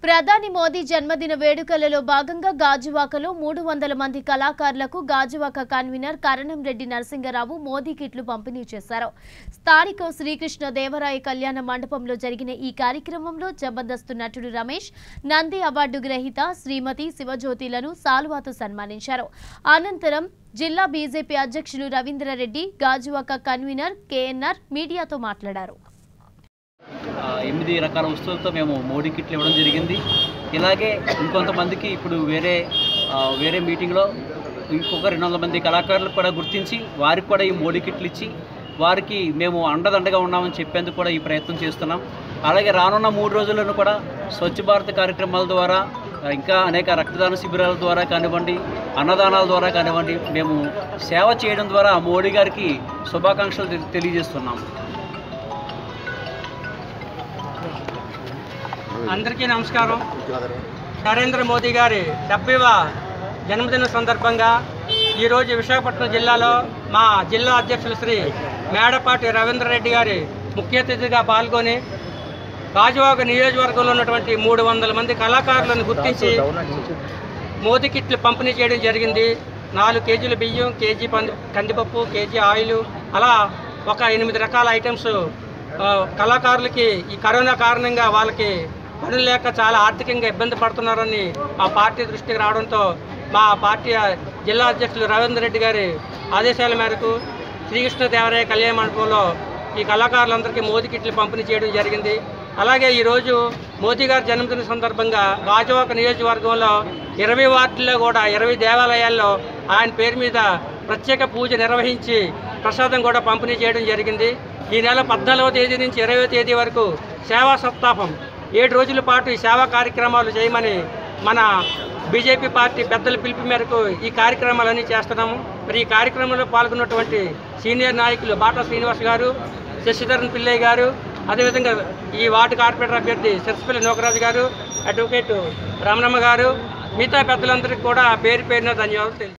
ప్రధాని మోదీ జన్మదిన వేడుకలలో భాగంగా గాజువాకలో మూడు వందల మంది కళాకారులకు గాజువాక కన్వీనర్ కరణం రెడ్డి నరసింగరావు మోదీ కిట్లు పంపిణీ చేశారు స్థానిక శ్రీకృష్ణ దేవరాయ కళ్యాణ మండపంలో జరిగిన ఈ కార్యక్రమంలో జబర్దస్త్ నటుడు రమేష్ నంది అవార్డు గ్రహీత శ్రీమతి శివజ్యోతిలను సాల్వాతో సన్మానించారు అనంతరం జిల్లా బీజేపీ అధ్యక్షులు రవీంద్రారెడ్డి గాజువాక కన్వీనర్ కేఎన్ఆర్ మీడియాతో మాట్లాడారు ఆ, ఎనిమిది రకాల వస్తువులతో మేము మోడీ కిట్లు ఇవ్వడం జరిగింది ఇలాగే ఇంకొంతమందికి ఇప్పుడు వేరే ఆ, వేరే మీటింగ్లో ఇంకొక రెండు వందల మంది కళాకారులకు కూడా గుర్తించి వారికి కూడా ఈ మోడీ కిట్లు ఇచ్చి వారికి మేము అండదండగా ఉన్నామని చెప్పేందుకు కూడా ఈ ప్రయత్నం చేస్తున్నాం అలాగే రానున్న మూడు రోజులను కూడా స్వచ్ఛ భారత్ కార్యక్రమాల ద్వారా ఆ, ఇంకా అనేక రక్తదాన శిబిరాల ద్వారా కానివ్వండి అన్నదానాల ద్వారా కానివ్వండి మేము సేవ చేయడం ద్వారా మోడీ గారికి శుభాకాంక్షలు తెలి- తెలియజేస్తున్నాం అందరికీ నమస్కారం నరేంద్ర మోదీ గారి డెబ్బైవ జన్మదిన సందర్భంగా ఈరోజు విశాఖపట్నం జిల్లాలో మా జిల్లా అధ్యక్షులు శ్రీ మేడపాటి రవీంద్ర రెడ్డి గారి ముఖ్య అతిథిగా పాల్గొని గాజువాక నియోజకవర్గంలో ఉన్నటువంటి మూడు వందల మంది కళాకారులను గుర్తించి మోదీ కిట్లు పంపిణీ చేయడం జరిగింది నాలుగు కేజీల బియ్యం కేజీ పంది కందిపప్పు కేజీ ఆయిల్ అలా ఒక ఎనిమిది రకాల ఐటమ్స్ ఆ, కళాకారులకి ఈ కరోనా కారణంగా వాళ్ళకి పనులు లేక చాలా ఆర్థికంగా ఇబ్బంది పడుతున్నారని మా పార్టీ దృష్టికి రావడంతో మా పార్టీ జిల్లా అధ్యక్షులు రవీంద్ర రెడ్డి గారి ఆదేశాల మేరకు శ్రీకృష్ణదేవరాయ కళ్యాణ మండపంలో ఈ కళాకారులందరికీ మోదీ కిట్లు పంపిణీ చేయడం జరిగింది అలాగే ఈరోజు మోదీ గారి జన్మదిన సందర్భంగా గాజువాక నియోజకవర్గంలో ఇరవై వార్డుల్లో కూడా ఇరవై దేవాలయాల్లో ఆయన పేరు మీద ప్రత్యేక పూజ నిర్వహించి ప్రసాదం కూడా పంపిణీ చేయడం జరిగింది ఈ నెల పద్నాలుగవ తేదీ నుంచి ఇరవై తేదీ వరకు సేవా సప్తాహం ఏడు రోజుల పాటు ఈ సేవా కార్యక్రమాలు చేయమని మన బీజేపీ పార్టీ పెద్దల పిలుపు మేరకు ఈ కార్యక్రమాలన్నీ చేస్తున్నాము మరి ఈ కార్యక్రమంలో పాల్గొన్నటువంటి సీనియర్ నాయకులు బాటా శ్రీనివాస్ గారు శశిధరన్ పిల్లయ్య గారు అదేవిధంగా ఈ వార్డు కార్పొరేటర్ అభ్యర్థి సరస్పల్లి నోకరాజు గారు అడ్వకేట్ రమణమ్మ గారు మిగతా పెద్దలందరికీ కూడా పేరు పేరున ధన్యవాదాలు తెలియ